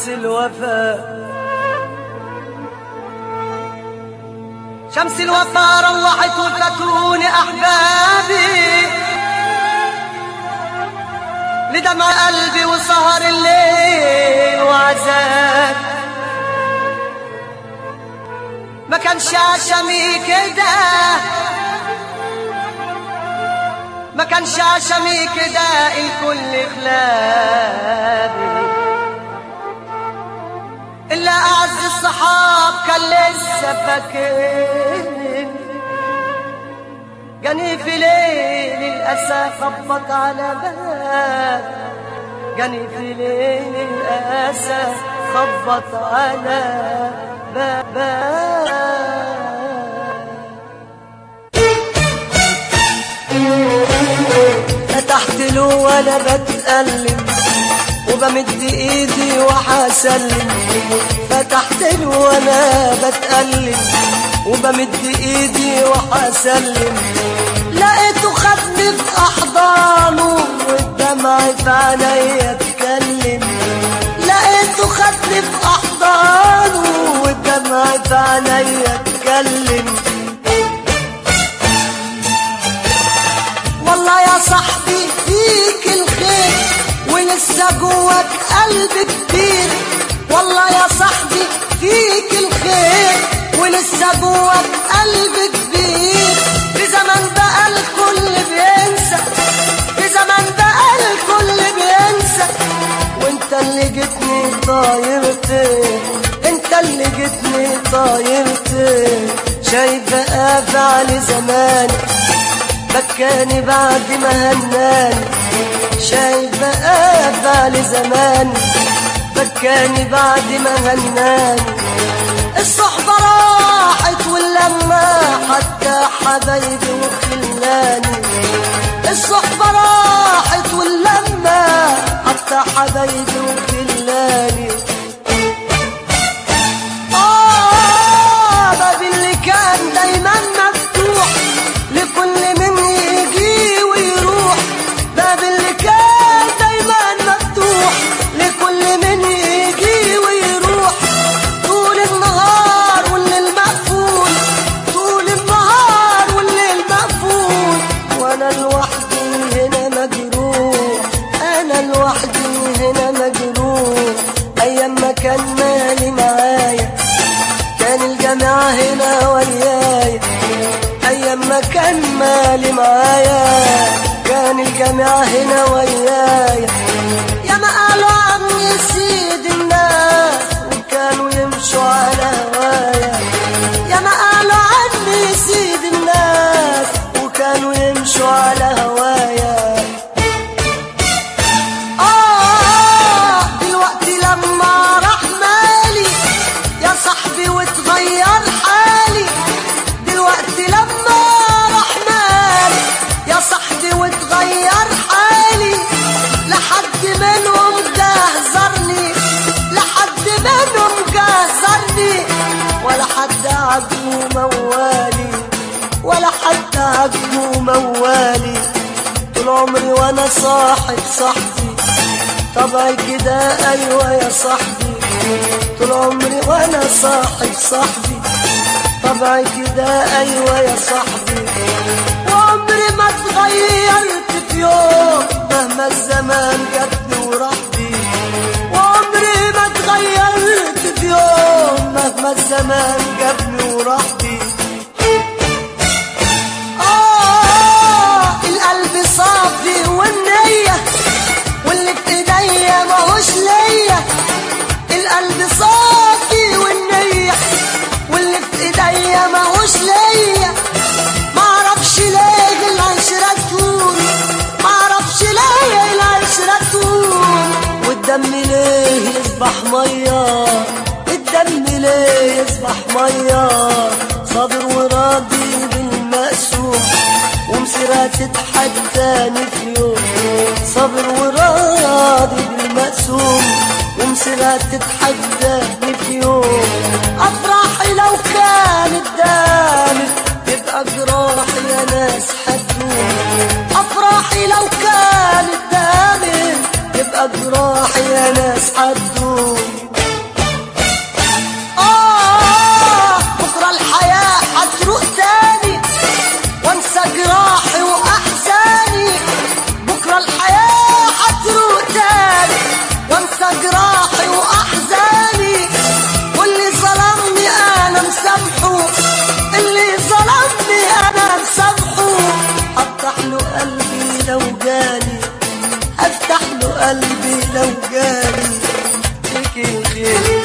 شمس الوفاء شمس الوفاء روحت وفاتوني أحبابي لدمع قلبي وسهر الليل وعذاب ما كانش عشمي كده ما كانش عشمي كده الكل خلابي إلا أعز الصحاب كان لسه فاكرني جاني في ليل الأسى خبط على باب جاني في ليل الأسى خبط على باب فتحت له وانا بتألم وبمد ايدي وحسلم فتحت له وانا بتألم وبمد ايدي وحسلم لقيته خدني في احضانه والدمع في عينيا اتكلم لقيته خدني في احضانه والدمع في عينيا اتكلم والله يا صاحبي فيك الخير ولسه جواك قلب كبير والله يا صاحبي فيك الخير ولسه جواك قلب كبير في زمن بقى الكل بينسى في زمن بقى الكل بينسى وانت اللي جيتني طايرتين انت اللي جيتني طايرتين شايفة افعال زماني بكاني بعد ما هناني شايفة افعال زماني بكاني بعد ما هناني الصحبة راحت واللمة حتى حبايبي وخلاني الصحبة راحت واللمة حتى حبايبي وخلاني آه باب اللي كان دايما مفتوح لكل من يجي ويروح باب اللي كان دايما مفتوح لكل من يجي ويروح طول النهار والليل مقفول طول النهار والليل مقفول وانا لوحدي هنا مجروح انا لوحدي هنا مجروح ايام ما كان مالي معايا كان الجماعة هنا ويايا أيام ما كان مالي معايا كان الجماعة هنا ويايا يا ما قالوا عني سيد الناس وكانوا يمشوا على هوايا يا ما قالوا عني سيد الناس وكانوا يمشوا على هوايا آه دلوقتي لما راح مالي يا صاحبي وتغير حالي دلوقتي لما راح مالي يا صاحبي وتغير حالي لحد منهم جهزرني لحد منهم جهزرني ولا حد عجبه موالي ولا حد عجبه موالي طول عمري وانا صاحب صاحبي طبعي كده ايوه يا صاحبي طول عمري وانا صاحب صاحبي طبعي كده ايوه يا صاحبي وعمري ما اتغيرت في يوم مهما الزمان جابني وراح بي وعمري ما اتغيرت في يوم مهما الزمان جابني وراح بي آه القلب صافي والنية واللي في ايديا ماهوش ليا القلب صافي والنية واللي في ايديا ماهوش ليا معرفش ليه العشرة تكون معرفش ليه العشرة تكون والدم ليه يصبح مية الدم ليه يصبح مية صابر وراضي بالمقسوم ومسيرها تتحداني في يوم صابر وراضي بالمقسوم ومسيرها تتحداني في يوم افراحي لو كانت دامت يبقى جراحي يا ناس حدوم افراحي لو كانت دامت يبقى جراحي يا ناس حدوم الخير